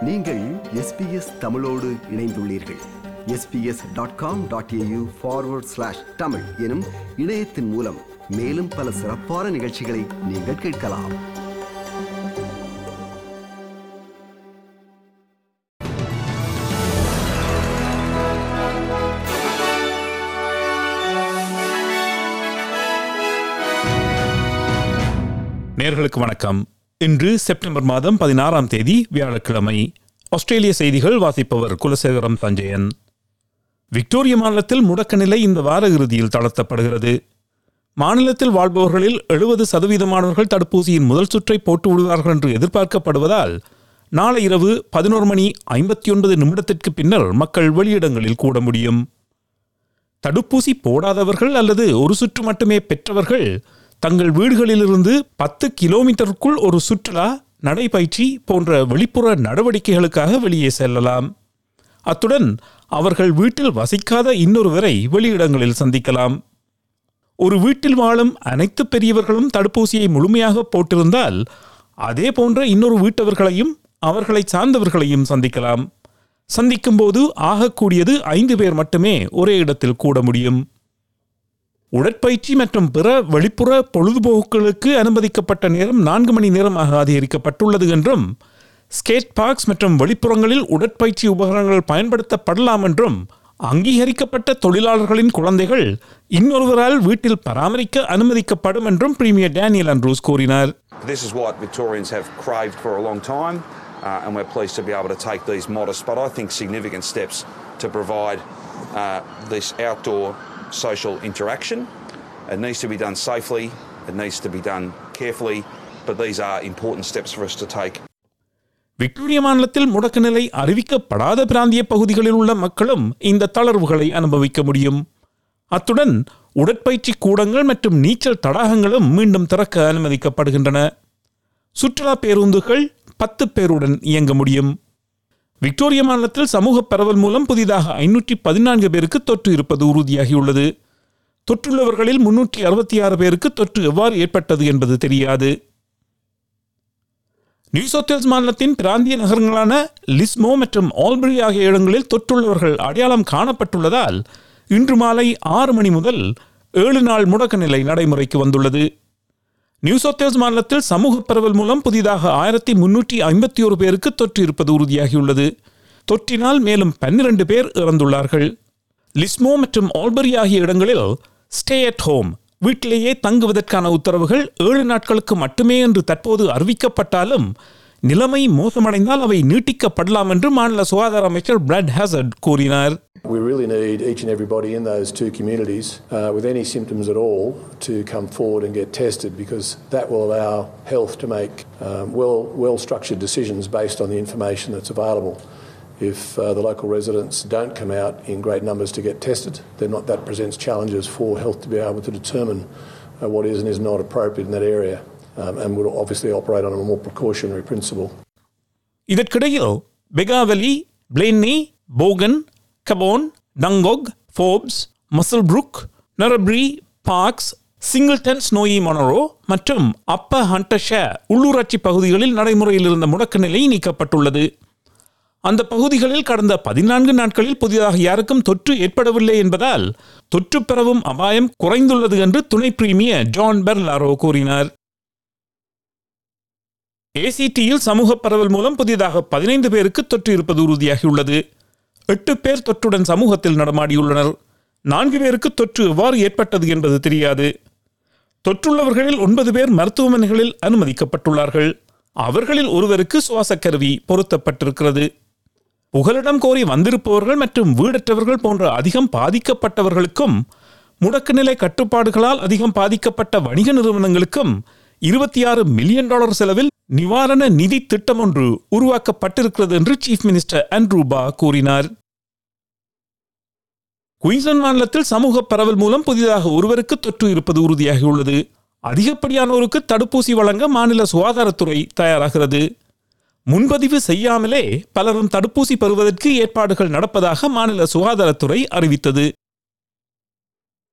நீங்கள் எஸ்பிஎஸ் தமிழோடு இணைந்துள்ளீர்கள் SBS dot com dot AU forward slash Tamil எனும் இணையத்தின் மூலம் மேலும் பல சிறப்பான நிகழ்ச்சிகளை நீங்கள் கேட்கலாம் நேர்களுக்கு வணக்கம் இன்று செப்டம்பர் மாதம் பதினாறாம் தேதி வியாழக்கிழமை ஆஸ்திரேலிய செய்திகள் வாசிப்பவர் குலசேகரம் சஞ்சயன் விக்டோரிய மாநிலத்தில் முடக்க நிலை இந்த வார இறுதியில் தளர்த்தப்படுகிறது மாநிலத்தில் வாழ்பவர்களில் எழுபது சதவீதமானவர்கள் தடுப்பூசியின் முதல் சுற்றை போட்டு விடுவார்கள் என்று எதிர்பார்க்கப்படுவதால் நாளை இரவு பதினோரு மணி ஐம்பத்தி ஒன்பது நிமிடத்திற்கு பின்னர் மக்கள் வெளியிடங்களில் கூட முடியும் தடுப்பூசி போடாதவர்கள் அல்லது ஒரு சுற்று மட்டுமே பெற்றவர்கள் தங்கள் வீடுகளிலிருந்து பத்து கிலோமீட்டருக்குள் ஒரு சுற்றுலா நடைபயிற்சி போன்ற வெளிப்புற நடவடிக்கைகளுக்காக வெளியே செல்லலாம் அத்துடன் அவர்கள் வீட்டில் வசிக்காத இன்னொருவரை வெளியிடங்களில் சந்திக்கலாம் ஒரு வீட்டில் வாழும் அனைத்து பெரியவர்களும் தடுப்பூசியை முழுமையாக போட்டிருந்தால் அதே போன்ற இன்னொரு வீட்டவர்களையும் அவர்களை சார்ந்தவர்களையும் சந்திக்கலாம் சந்திக்கும் போது ஆகக்கூடியது ஐந்து பேர் மட்டுமே ஒரே இடத்தில் கூட முடியும் உடற்பயிற்சி மற்றும் பிற வெளிப்புற பொழுதுபோக்குகளுக்கு அனுமதிக்கப்பட்ட நேரம் நான்கு மணி நேரமாக அதிகரிக்கப்பட்டுள்ளது என்றும் ஸ்கேட் பார்க்ஸ் மற்றும் வெளிப்புறங்களில் உடற்பயிற்சி உபகரணங்கள் பயன்படுத்தப்படலாம் என்றும் அங்கீகரிக்கப்பட்ட தொழிலாளர்களின் குழந்தைகள் இன்னொருவரால் வீட்டில் பராமரிக்க அனுமதிக்கப்படும் என்றும் பிரீமியர் டேனியல் அண்ட்ரூஸ் கூறினார் This is what Victorians have craved for a long time, uh, and we're pleased to be able to take these modest but I think significant steps to provide uh, this outdoor social interaction. It needs to be done safely, it needs to be done carefully, but these are important steps for us to take. Victoria மாநிலத்தில் முடக்க நிலை அறிவிக்கப்படாத பிராந்திய பகுதிகளில் உள்ள மக்களும் இந்த தளர்வுகளை அனுபவிக்க முடியும் அத்துடன் உடற்பயிற்சி கூடங்கள் மற்றும் நீச்சல் தடாகங்களும் மீண்டும் திறக்க அனுமதிக்கப்படுகின்றன சுற்றுலா பேருந்துகள் பத்து பேருடன் இயங்க முடியும் விக்டோரிய மாநிலத்தில் சமூக பரவல் மூலம் புதிதாக ஐநூற்றி பதினான்கு பேருக்கு தொற்று இருப்பது உறுதியாகியுள்ளது தொற்றுள்ளவர்களில் முன்னூற்றி அறுபத்தி ஆறு பேருக்கு தொற்று எவ்வாறு ஏற்பட்டது என்பது தெரியாது நியூ சவுத் வேல்ஸ் மாநிலத்தின் பிராந்திய நகரங்களான லிஸ்மோ மற்றும் ஆல்பரி ஆகிய இடங்களில் தொற்றுள்ளவர்கள் அடையாளம் காணப்பட்டுள்ளதால் இன்று மாலை ஆறு மணி முதல் ஏழு நாள் முடக்க நிலை நடைமுறைக்கு வந்துள்ளது நியூ சவுத் வேல்ஸ் மாநிலத்தில் சமூக பரவல் மூலம் புதிதாக ஆயிரத்தி முன்னூற்றி ஐம்பத்தி ஒரு பேருக்கு தொற்று இருப்பது உறுதியாகியுள்ளது தொற்றினால் மேலும் பன்னிரண்டு பேர் இறந்துள்ளார்கள் லிஸ்மோ மற்றும் ஆல்பரி ஆகிய இடங்களில் ஸ்டே அட் ஹோம் வீட்டிலேயே தங்குவதற்கான உத்தரவுகள் ஏழு நாட்களுக்கு மட்டுமே என்று தற்போது அறிவிக்கப்பட்டாலும் நிலைமை மோசமடைந்தால் அவை நீட்டிக்கப்படலாம் என்று மாநில சுகாதார அமைச்சர் பிராட் ஹாசர்ட் கூறினார் We really need each and everybody in those two communities uh, with any symptoms at all to come forward and get tested because that will allow health to make um, well, well structured decisions based on the information that's available. If uh, the local residents don't come out in great numbers to get tested, then not, that presents challenges for health to be able to determine uh, what is and is not appropriate in that area um, and will obviously operate on a more precautionary principle. இதற்கிடையில் Bega Valley Blayney Bogan Cabonne Dungog Forbes Muswellbrook Narrabri Parkes Singleton Snowy Monaro மற்றும் Upper ஹண்டஷ உள்ளூராட்சி பகுதிகளில் நடைமுறையில் இருந்த முடக்க நிலை நீக்கப்பட்டுள்ளது அந்த பகுதிகளில் கடந்த பதினான்கு நாட்களில் புதிதாக யாருக்கும் தொற்று ஏற்படவில்லை என்பதால் தொற்று பெறவும் அபாயம் குறைந்துள்ளது என்று துணை பிரீமியர் ஜான் பெர்லாரோ கூறினார் ஏசிடியில் சமூக பரவல் மூலம் புதிதாக பதினைந்து பேருக்கு தொற்று இருப்பது உறுதியாகியுள்ளது எட்டு பேர் தொற்றுடன் சமூகத்தில் நடமாடியுள்ளனர் நான்கு பேருக்கு தொற்று எவ்வாறு ஏற்பட்டது என்பது தெரியாது தொற்றுள்ளவர்களில் ஒன்பது பேர் மருத்துவமனைகளில் அனுமதிக்கப்பட்டுள்ளார்கள் அவர்களில் ஒருவருக்கு சுவாசக் கருவி பொருத்தப்பட்டிருக்கிறது புகலிடம் கோரி வந்திருப்பவர்கள் மற்றும் வீடற்றவர்கள் போன்ற அதிகம் பாதிக்கப்பட்டவர்களுக்கும் முடக்கு நிலை கட்டுப்பாடுகளால் அதிகம் பாதிக்கப்பட்ட வணிக நிறுவனங்களுக்கும் இருபத்தி ஆறு மில்லியன் டாலர் செலவில் நிவாரண நிதி திட்டம் ஒன்று உருவாக்கப்பட்டிருக்கிறது என்று சீஃப் மினிஸ்டர் ஆண்ட்ரூபா கூறினார் குயின்ஸ்லாந்து மாநிலத்தில் சமூக பரவல் மூலம் புதிதாக ஒருவருக்கு தொற்று இருப்பது உறுதியாகியுள்ளது அதிகப்படியானோருக்கு தடுப்பூசி வழங்க மாநில சுகாதாரத்துறை தயாராகிறது முன்பதிவு செய்யாமலே பலரும் தடுப்பூசி பெறுவதற்கு ஏற்பாடுகள் நடப்பதாக மாநில சுகாதாரத்துறை அறிவித்தது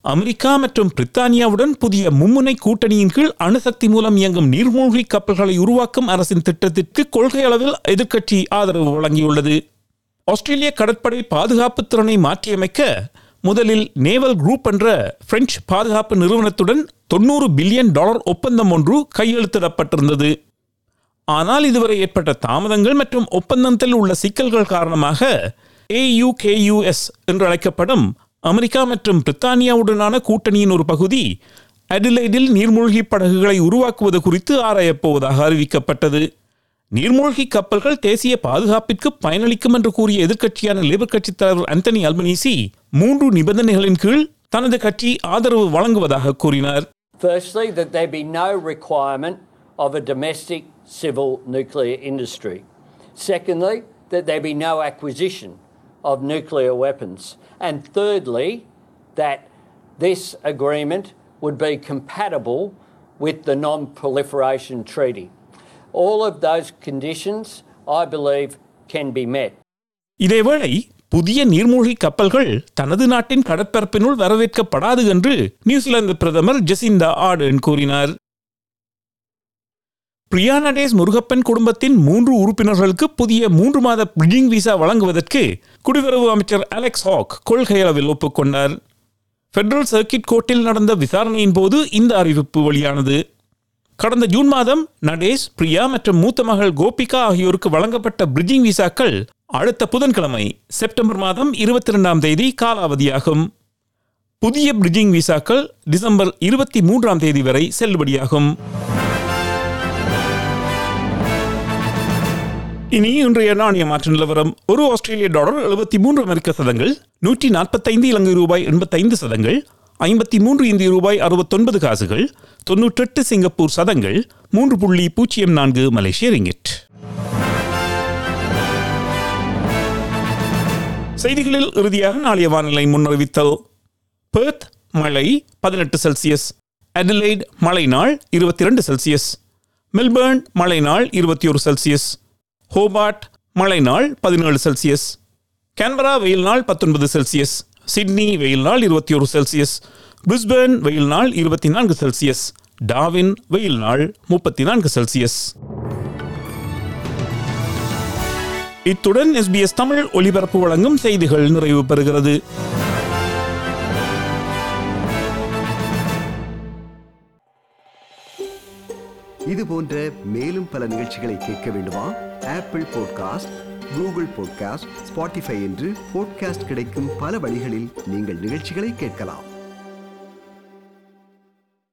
அமெரிக்கா மற்றும் பிரித்தானியாவுடன் புதிய மும்முனை கூட்டணியின் கீழ் அணுசக்தி மூலம் இயங்கும் நீர்மூழ்கி கப்பல்களை உருவாக்கும் அரசின் திட்டத்திற்கு கொள்கை அளவில் எதிர்க்கட்சி ஆதரவு வழங்கியுள்ளது ஆஸ்திரேலிய கடற்படை பாதுகாப்பு திறனை மாற்றியமைக்க முதலில் நேவல் குரூப் என்ற பிரெஞ்சு பாதுகாப்பு நிறுவனத்துடன் தொண்ணூறு பில்லியன் டாலர் ஒப்பந்தம் ஒன்று கையெழுத்திடப்பட்டிருந்தது ஆனால் இதுவரை ஏற்பட்ட தாமதங்கள் மற்றும் ஒப்பந்தத்தில் உள்ள சிக்கல்கள் காரணமாக AUKUS என்று அழைக்கப்படும் அமெரிக்கா மற்றும் பிரித்தானியாவுடனான கூட்டணியின் ஒரு பகுதி அடிலைடில் நீர்மூழ்கி படகுகளை உருவாக்குவது குறித்து ஆராயப் போவதாக அறிவிக்கப்பட்டது நீர்மூழ்கி கப்பல்கள் தேசிய பாதுகாப்பிற்கு பயனளிக்கும் என்று கூறிய எதிர்க்கட்சியான லேபர் கட்சித் தலைவர் அந்தனி அல்பனீசி மூன்று நிபந்தனைகளின் கீழ் தனது கட்சி ஆதரவு வழங்குவதாக கூறினார் Firstly, that there be no requirement of a domestic civil nuclear industry. Secondly, that there be no acquisition of nuclear weapons. And thirdly, that this agreement would be compatible with the Non Proliferation Treaty. All of those conditions, I believe, can be met. இதேவேளை புதிய நீர்மூழ்கி கப்பல்கள் தனது நாட்டின் கடற்பரப்பினுள் வரவேற்கப்படாது என்று New Zealand பிரதமர் Jesintha Ardern கூறினார் பிரியா நடேஸ் முருகப்பன் குடும்பத்தின் மூன்று உறுப்பினர்களுக்கு புதிய மூன்று மாத பிரிட்ஜிங் விசா வழங்குவதற்கு குடிவரவு அமைச்சர் அலெக்ஸ் ஹாக் கொள்கையளவில் ஒப்புக்கொண்டார் பெடரல் சர்க்கிட் கோர்ட்டில் நடந்த விசாரணையின் போது இந்த அறிவிப்பு வெளியானது கடந்த ஜூன் மாதம் நடேஷ் பிரியா மற்றும் மூத்த மகள் கோபிகா ஆகியோருக்கு வழங்கப்பட்ட பிரிட்ஜிங் விசாக்கள் அடுத்த புதன்கிழமை செப்டம்பர் மாதம் இருபத்தி இரண்டாம் தேதி காலாவதியாகும் புதிய பிரிட்ஜிங் விசாக்கள் டிசம்பர் இருபத்தி மூன்றாம் தேதி வரை செல்லுபடியாகும் இனி இன்றைய நாணய மாற்று நிலவரம் ஒரு ஆஸ்திரேலிய டாலர் எழுபத்தி மூன்று அமெரிக்க சதங்கள் நூற்றி நாற்பத்தைந்து இலங்கை ரூபாய் எண்பத்தைந்து சதங்கள் ஐம்பத்தி மூன்று இந்திய ரூபாய் அறுபத்தொன்பது காசுகள் தொன்னூற்றெட்டு சிங்கப்பூர் சதங்கள் மூன்று புள்ளி பூஜ்ஜியம் நான்கு மலேசிய ரிங்கிட் செய்திகளில் இறுதியாக நாளைய வானிலை முன்னறிவித்தல் பெர்த் மழை பதினெட்டு செல்சியஸ் அடிலைட் மழை நாள் இருபத்தி ரெண்டு செல்சியஸ் மெல்பர்ன் மழை நாள் இருபத்தி ஒரு செல்சியஸ் ஹோபார்ட் மழை நாள் பதினேழு செல்சியஸ் கேன்பரா வெயில் நாள் பத்தொன்பது செல்சியஸ் சிட்னி வெயில் நாள் இருபத்தி ஒரு செல்சியஸ் பிரிஸ்பேர்ன் வெயில் நாள் இருபத்தி நான்கு செல்சியஸ் டாவின் வெயில் நாள் முப்பத்தி நான்கு செல்சியஸ் இத்துடன் எஸ்பிஎஸ் தமிழ் ஒலிபரப்பு வழங்கும் செய்திகள் நிறைவு பெறுகிறது இது போன்ற மேலும் பல நிகழ்ச்சிகளை கேட்க வேண்டுமா Apple podcast Google podcast Spotify என்று பாட்காஸ்ட் கிடைக்கும் பல வழிகளில் நீங்கள் நிகழ்ச்சிகளை கேட்கலாம்